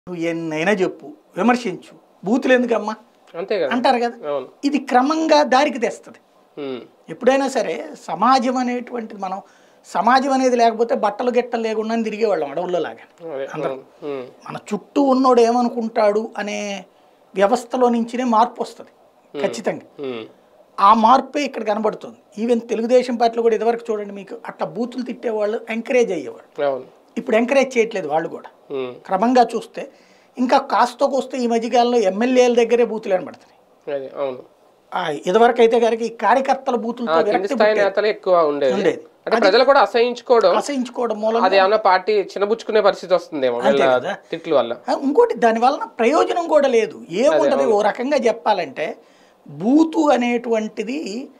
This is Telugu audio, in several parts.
నువ్వు ఎన్నైనా చెప్పు విమర్శించు బూతులు ఎందుకమ్మా అంతే కదా అంటారు కదా అవును ఇది క్రమంగా దారికి తెస్తుంది ఉమ్, ఎప్పుడైనా సరే సమాజం అనేటువంటిది మనం సమాజం అనేది లేకపోతే బట్టలు గిట్టలు లేకుండా తిరిగేవాళ్ళం అడవుల్లో లాగా అదే అవును ఉమ్, మన చుట్టూ ఉన్నోడు ఏమనుకుంటాడు అనే వ్యవస్థలో నుంచినే మార్పు వస్తుంది ఖచ్చితంగా ఉమ్, ఆ మార్పే ఇక్కడ కనబడుతుంది ఈవెన్ తెలుగుదేశం పార్టీలో కూడా ఇదివరకు చూడండి మీకు అట్లా బూతులు తిట్టేవాళ్ళు ఎంకరేజ్ అయ్యేవాళ్ళు అవును ఇప్పుడు ఎంకరేజ్ చేయట్లేదు వాళ్ళు కూడా ఉమ్, క్రమంగా చూస్తే ఇంకా కాస్తో వస్తే ఈ మధ్యకాలంలో ఎమ్మెల్యేల దగ్గరే బూతులు కనబడుతున్నాయి అదే అవును ఆ, ఇదివరకు అయితే కనుక ఈ కార్యకర్తల ఆ, బూతులతో కింది విరక్తి స్థాయి పుట్టేది. నేతలు ఎక్కువ ఉండేది ఉండేది. అంటే ప్రజలు కూడా అసహించుకోవడం అసహించుకోవడం మూలంగా అది ఏమన్నా పార్టీ చిన్నబుచ్చుకునే పరిస్థితి వస్తుందేమో వీళ్ళ కదా. తిట్ల వల్ల ఆ, ఇంకోటి దాని వలన ప్రయోజనం కూడా లేదు ఏముంటది ఓ రకంగా చెప్పాలంటే బూతు అనేటువంటిది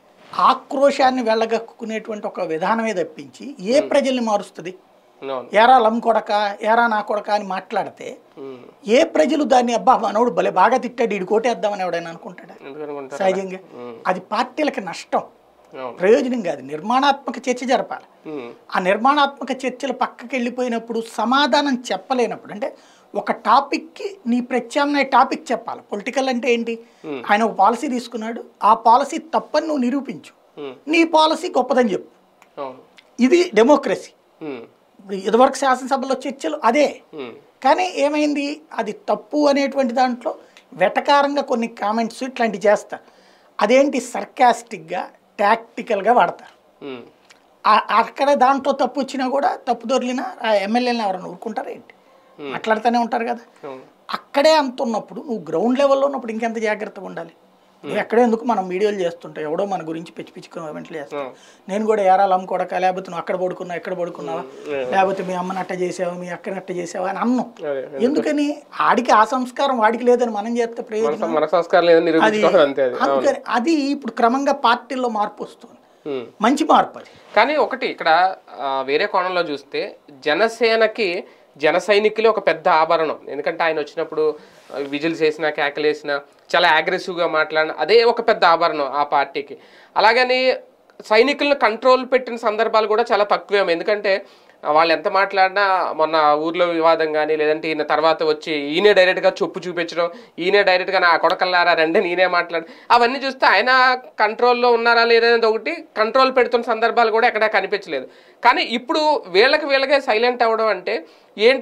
ఆక్రోశాన్ని వెళ్ళగక్కునేటువంటి ఒక విధానమే తప్పించి ఏ ప్రజల్ని మారుస్తుంది అవును ఏరా లం కొడక ఏరా నా కొడక అని మాట్లాడితే ఉమ్, ఏ ప్రజలు దాన్ని అబ్బా మనోడు భలే బాగా తిట్టాడు ఇడి కోటేద్దామని ఎవడైనా అనుకుంటాడా ఎందుకు అనుకుంటారు సహజంగా ఉమ్, అది పార్టీలకు నష్టం అవును ప్రయోజనం కాదు నిర్మాణాత్మక చర్చ జరపాలి ఉమ్, ఆ నిర్మాణాత్మక చర్చలు పక్కకి వెళ్ళిపోయినప్పుడు సమాధానం చెప్పలేనప్పుడు అంటే ఒక టాపిక్కి నీ ప్రత్యామ్నాయ టాపిక్ చెప్పాలి పొలిటికల్ అంటే ఏంటి ఆయన ఒక పాలసీ తీసుకున్నాడు ఆ పాలసీ తప్పని నువ్వు నిరూపించు ఉమ్, నీ పాలసీ గొప్పదని చెప్పు అవును ఇది డెమోక్రసీ ఉమ్, ఇప్పుడు ఇదివరకు శాసనసభలో చర్చలు అదే ఉమ్, కానీ ఏమైంది అది తప్పు అనేటువంటి దాంట్లో వెటకారంగా కొన్ని కామెంట్స్ ఇట్లాంటివి చేస్తారు అదేంటి సర్కాస్టిక్గా టాక్టికల్గా వాడతారు ఉమ్, ఆ- అక్కడ దాంట్లో తప్పు వచ్చినా కూడా తప్పు దొరికినా ఆ ఎమ్మెల్యేలను ఎవరైనా ఊరుకుంటారా ఏంటి మాట్లాడుతూనే ఉంటారు కదా అవును అక్కడే అంత ఉన్నప్పుడు నువ్వు గ్రౌండ్ లెవెల్లో ఉన్నప్పుడు ఇంకెంత జాగ్రత్తగా ఉండాలి నువ్వు ఎక్కడే ఎందుకు మనం వీడియోలు చేస్తుంటావు ఎవడో మన గురించి పిచ్చి పిచ్చి కామెంట్లు చేస్తాం నేను కూడా ఏరాలు అమ్ముకోడక లేకపోతే నువ్వు అక్కడ పడుకున్నావు ఎక్కడ పడుకున్నావా లేకపోతే మీ అమ్మని అట్ట చేసావా మీ అక్కని అట్ట చేసావా అని అన్నాం అదే ఎందుకని ఆడికి ఆ సంస్కారం వాడికి లేదని మనం చేస్తే ప్రయోజనం మన మన సంస్కారం లేదని నిరూపించుకోవడం అంతే అది అందుకని అది ఇప్పుడు క్రమంగా పార్టీల్లో మార్పు వస్తుంది ఉమ్. మంచి మార్పు అది కానీ ఒకటి ఇక్కడ ఆ, వేరే కోణంలో చూస్తే జనసేనకి జన సైనికులే ఒక పెద్ద ఆభరణం ఎందుకంటే ఆయన వచ్చినప్పుడు ఆ, విజిల్స్ వేసిన కేకలేసిన చాలా అగ్రెసివ్గా మాట్లాడిన అదే ఒక పెద్ద ఆభరణం ఆ పార్టీకి అలాగని సైనికులను కంట్రోల్ పెట్టిన సందర్భాలు కూడా చాలా తక్కువేమో ఎందుకంటే ఆ, వాళ్ళు ఎంత మాట్లాడినా మొన్న ఊర్లో వివాదం కానీ లేదంటే ఈయన తర్వాత వచ్చి ఈయనే డైరెక్ట్గా చొప్పు చూపించడం ఈయనే డైరెక్ట్గా నా కొడకల్లారా రండి నేనే మాట్లాడు అవన్నీ చూస్తే ఆయన కంట్రోల్లో ఉన్నారా లేదనేది ఒకటి కంట్రోల్ పెడుతున్న సందర్భాలు కూడా ఎక్కడా కనిపించలేదు కానీ ఇప్పుడు వీళ్ళకి వీళ్ళకే సైలెంట్ అవ్వడం అంటే ఏంటి